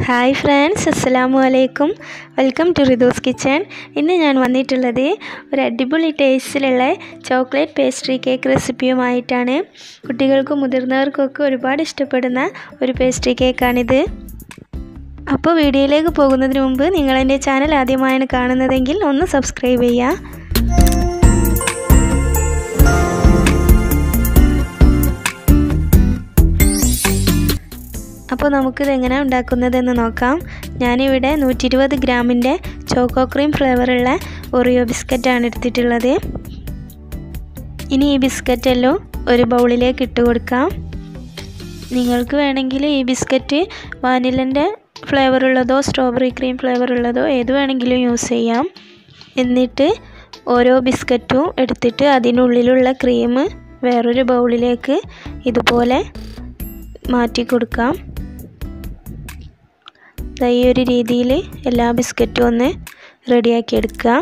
hi friends അസ്സലാമു അലൈക്കും welcome to റിദൂസ് kitchen ഇന്ന് ഞാൻ വന്നിട്ടുള്ളത് ഒരു അടിപൊളി ടേസ്റ്റിലുള്ള ചോക്ലേറ്റ് പേസ്ട്രി കേക്ക് റെസിപ്പിയുമായിട്ടാണ് കുട്ടികൾക്കും മുതിർന്നവർക്കൊക്കെ ഒരുപാട് ഇഷ്ടപ്പെടുന്ന ഒരു പേസ്ട്രി കേക്കാണിത് അപ്പോൾ വീഡിയോയിലേക്ക് പോകുന്നതിന് മുമ്പ് നിങ്ങൾ എൻ്റെ ചാനൽ ആദ്യമായാണ് കാണുന്നതെങ്കിൽ ഒന്ന് സബ്സ്ക്രൈബ് ചെയ്യുക അപ്പോൾ നമുക്കിത് എങ്ങനെയാണ് ഉണ്ടാക്കുന്നതെന്ന് നോക്കാം ഞാനിവിടെ നൂറ്റി ഇരുപത് ഗ്രാമിൻ്റെ ചോക്കോ ക്രീം ഫ്ലേവറുള്ള ഒറിയോ ബിസ്ക്കറ്റാണ് എടുത്തിട്ടുള്ളത് ഇനി ഈ ബിസ്ക്കറ്റെല്ലാം ഒരു ബൗളിലേക്ക് ഇട്ട് കൊടുക്കാം നിങ്ങൾക്ക് വേണമെങ്കിൽ ഈ ബിസ്ക്കറ്റ് വാനിലൻ്റെ ഫ്ലേവർ ഉള്ളതോ സ്ട്രോബെറി ക്രീം ഫ്ലേവർ ഉള്ളതോ ഏത് വേണമെങ്കിലും യൂസ് ചെയ്യാം എന്നിട്ട് ഓരോ ബിസ്ക്കറ്റും എടുത്തിട്ട് അതിനുള്ളിലുള്ള ക്രീം വേറൊരു ബൗളിലേക്ക് ഇതുപോലെ മാറ്റി കൊടുക്കാം ഈ ഒരു രീതിയിൽ എല്ലാ ബിസ്ക്കറ്റും ഒന്ന് റെഡിയാക്കി എടുക്കുക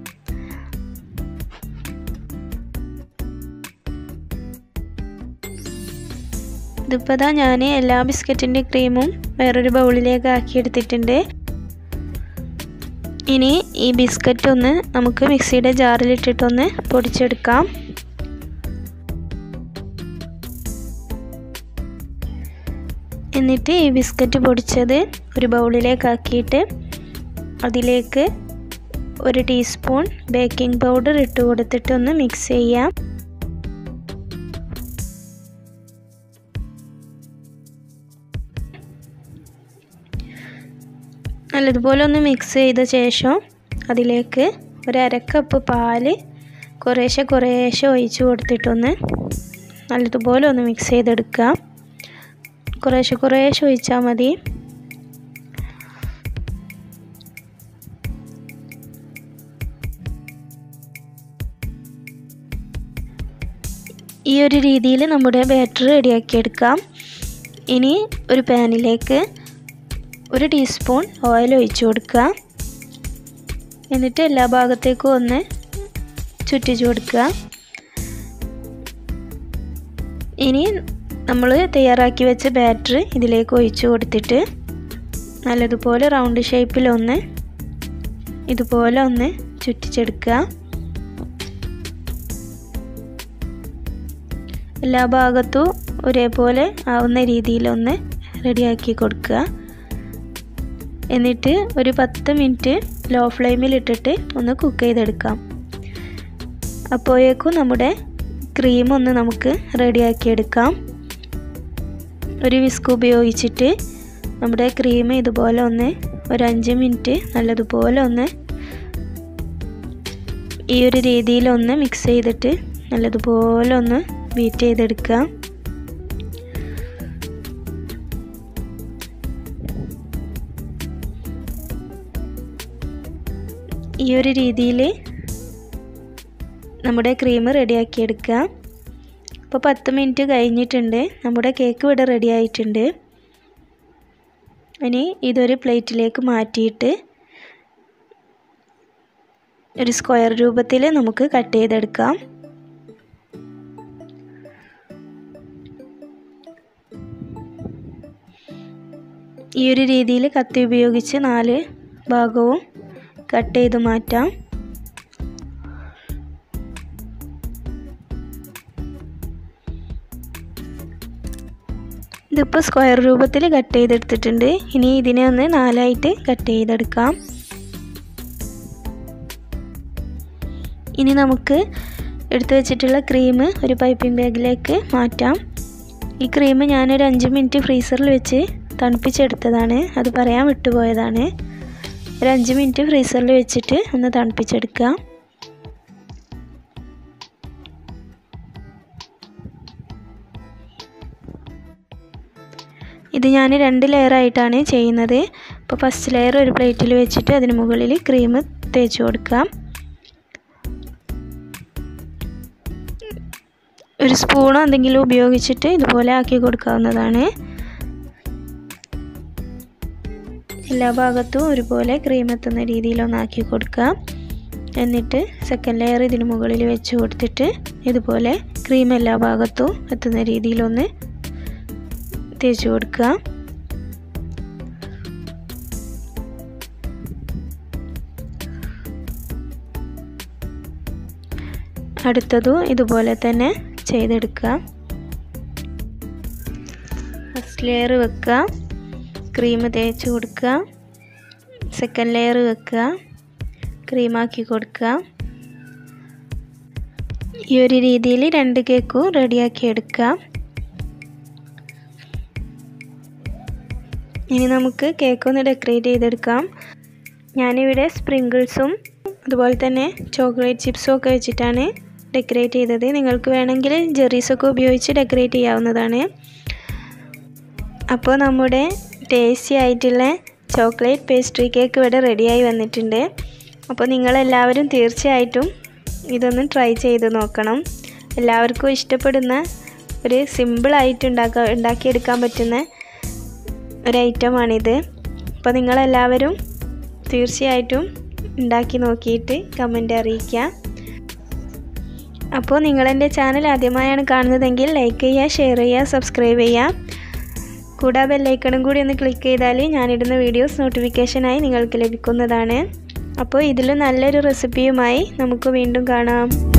ഇതിപ്പോൾ ഇതാ ഞാൻ എല്ലാ ബിസ്ക്കറ്റിൻ്റെ ക്രീമും വേറൊരു ബൗളിലേക്ക് ആക്കിയെടുത്തിട്ടുണ്ട് ഇനി ഈ ബിസ്ക്കറ്റ് ഒന്ന് നമുക്ക് മിക്സിയുടെ ജാറിലിട്ടിട്ടൊന്ന് പൊടിച്ചെടുക്കാം എന്നിട്ട് ഈ ബിസ്ക്കറ്റ് പൊടിച്ചത് ഒരു ബൗളിലേക്ക് ആക്കിയിട്ട് അതിലേക്ക് ഒരു ടീസ്പൂൺ ബേക്കിംഗ് പൗഡർ ഇട്ട് കൊടുത്തിട്ട് ഒന്ന് മിക്സ് ചെയ്യാം നല്ലതുപോലെ ഒന്ന് മിക്സ് ചെയ്ത ശേഷം അതിലേക്ക് ഒരു അരക്കപ്പ് പാല് കുറേശ്ശെ കുറേശ്ശെ ഒഴിച്ച് കൊടുത്തിട്ടൊന്ന് നല്ലതുപോലെ ഒന്ന് മിക്സ് ചെയ്തെടുക്കുക കുറേശ്ശെ കുറേശ്ശെ ഒഴിച്ചാൽ മതി ഈ ഒരു രീതിയിൽ നമ്മുടെ ബാറ്റർ റെഡിയാക്കി എടുക്കാം ഇനി ഒരു പാനിലേക്ക് ഒരു ടീസ്പൂൺ ഓയിൽ ഒഴിച്ചു കൊടുക്കുക എന്നിട്ട് എല്ലാ ഭാഗത്തേക്കും ഒന്ന് ചുറ്റിച്ചു കൊടുക്കുക ഇനി നമ്മൾ തയ്യാറാക്കി വെച്ച ബാറ്റർ ഇതിലേക്ക് ഒഴിച്ചു കൊടുത്തിട്ട് നല്ലതുപോലെ റൗണ്ട് ഷേപ്പിലൊന്ന് ഇതുപോലെ ഒന്ന് ചുറ്റിച്ചെടുക്കുക എല്ലാ ഭാഗത്തും ഒരേപോലെ ആവുന്ന രീതിയിലൊന്ന് റെഡിയാക്കി കൊടുക്കുക എന്നിട്ട് ഒരു പത്ത് മിനിറ്റ് ലോ ഫ്ലെയിമിൽ ഇട്ടിട്ട് ഒന്ന് കുക്ക് ചെയ്തെടുക്കാം അപ്പോഴേക്കും നമ്മുടെ ക്രീം ഒന്ന് നമുക്ക് റെഡിയാക്കി എടുക്കാം ഒരു വിസ്ക് ഉപയോഗിച്ചിട്ട് നമ്മുടെ ക്രീം ഇതുപോലെ ഒന്ന് ഒരു അഞ്ച് മിനിറ്റ് നല്ലതുപോലെ ഒന്ന് ഈ ഒരു രീതിയിൽ ഒന്ന് മിക്സ് ചെയ്തിട്ട് നല്ലതുപോലെ ഒന്ന് ബീറ്റ് ചെയ്തെടുക്കുക ഈ ഒരു രീതിയിൽ നമ്മുടെ ക്രീം റെഡിയാക്കി എടുക്കുക അപ്പോൾ പത്ത് മിനിറ്റ് കഴിഞ്ഞിട്ടുണ്ട് നമ്മുടെ കേക്ക് ഇവിടെ റെഡി ആയിട്ടുണ്ട് ഇനി ഇതൊരു പ്ലേറ്റിലേക്ക് മാറ്റിയിട്ട് ഒരു സ്ക്വയർ രൂപത്തിൽ നമുക്ക് കട്ട് ചെയ്തെടുക്കാം ഈ ഒരു രീതിയിൽ കത്തി ഉപയോഗിച്ച് നാല് ഭാഗവും കട്ട് ചെയ്ത് മാറ്റാം ഇതിപ്പോൾ സ്ക്വയർ രൂപത്തിൽ കട്ട് ചെയ്തെടുത്തിട്ടുണ്ട് ഇനി ഇതിനെ ഒന്ന് നാലായിട്ട് കട്ട് ചെയ്തെടുക്കാം ഇനി നമുക്ക് എടുത്തു വെച്ചിട്ടുള്ള ക്രീം ഒരു പൈപ്പിംഗ് ബാഗിലേക്ക് മാറ്റാം ഈ ക്രീം ഞാനൊരു അഞ്ച് മിനിറ്റ് ഫ്രീസറിൽ വെച്ച് തണുപ്പിച്ചെടുത്തതാണ് അത് പറയാൻ വിട്ടുപോയതാണ് ഒരു അഞ്ച് മിനിറ്റ് ഫ്രീസറിൽ വെച്ചിട്ട് ഒന്ന് തണുപ്പിച്ചെടുക്കുക ഇത് ഞാൻ രണ്ട് ലെയറായിട്ടാണ് ചെയ്യുന്നത് അപ്പോൾ ഫസ്റ്റ് ലെയർ ഒരു പ്ലേറ്റിൽ വെച്ചിട്ട് അതിന് മുകളിൽ ക്രീം തേച്ച് കൊടുക്കാം ഒരു സ്പൂണോ എന്തെങ്കിലും ഉപയോഗിച്ചിട്ട് ഇതുപോലെ ആക്കി കൊടുക്കാവുന്നതാണ് എല്ലാ ഭാഗത്തും ഒരുപോലെ ക്രീം എത്തുന്ന രീതിയിലൊന്ന് ആക്കി കൊടുക്കുക എന്നിട്ട് സെക്കൻഡ് ലെയർ ഇതിന് മുകളിൽ വെച്ച് കൊടുത്തിട്ട് ഇതുപോലെ ക്രീം എല്ലാ ഭാഗത്തും എത്തുന്ന രീതിയിലൊന്ന് തേച്ച് കൊടുക്കുക അടുത്തതും ഇതുപോലെ തന്നെ ചെയ്തെടുക്കുക ഫസ്റ്റ് ലെയർ വെക്കുക ക്രീം തേച്ച് കൊടുക്കുക സെക്കൻഡ് ലെയർ വെക്കുക ക്രീമാക്കി കൊടുക്കുക ഈ ഒരു രീതിയിൽ രണ്ട് കേക്കും റെഡിയാക്കി എടുക്കുക ഇനി നമുക്ക് കേക്ക് ഒന്ന് ഡെക്കറേറ്റ് ചെയ്തെടുക്കാം ഞാനിവിടെ സ്പ്രിങ്കിൾസും അതുപോലെ തന്നെ ചോക്ലേറ്റ് ചിപ്സും ഒക്കെ വെച്ചിട്ടാണ് ഡെക്കറേറ്റ് ചെയ്തത് നിങ്ങൾക്ക് വേണമെങ്കിൽ ജെറീസൊക്കെ ഉപയോഗിച്ച് ഡെക്കറേറ്റ് ചെയ്യാവുന്നതാണ് അപ്പോൾ നമ്മുടെ ടേസ്റ്റി ആയിട്ടുള്ള ചോക്ലേറ്റ് പേസ്ട്രി കേക്ക് ഇവിടെ റെഡിയായി വന്നിട്ടുണ്ട് അപ്പോൾ നിങ്ങളെല്ലാവരും തീർച്ചയായിട്ടും ഇതൊന്ന് ട്രൈ ചെയ്ത് നോക്കണം എല്ലാവർക്കും ഇഷ്ടപ്പെടുന്ന ഒരു സിമ്പിളായിട്ട് ഉണ്ടാക്കാൻ ഉണ്ടാക്കിയെടുക്കാൻ പറ്റുന്ന ഒരു ഐറ്റമാണിത് അപ്പോൾ നിങ്ങളെല്ലാവരും തീർച്ചയായിട്ടും ഉണ്ടാക്കി നോക്കിയിട്ട് കമൻ്റ് അറിയിക്കുക അപ്പോൾ നിങ്ങളെൻ്റെ ചാനൽ ആദ്യമായാണ് കാണുന്നതെങ്കിൽ ലൈക്ക് ചെയ്യുക ഷെയർ ചെയ്യുക സബ്സ്ക്രൈബ് ചെയ്യുക കൂടാതെ ബെല്ലൈക്കണും കൂടി ഒന്ന് ക്ലിക്ക് ചെയ്താൽ ഞാനിടുന്ന വീഡിയോസ് നോട്ടിഫിക്കേഷനായി നിങ്ങൾക്ക് ലഭിക്കുന്നതാണ് അപ്പോൾ ഇതിൽ നല്ലൊരു റെസിപ്പിയുമായി നമുക്ക് വീണ്ടും കാണാം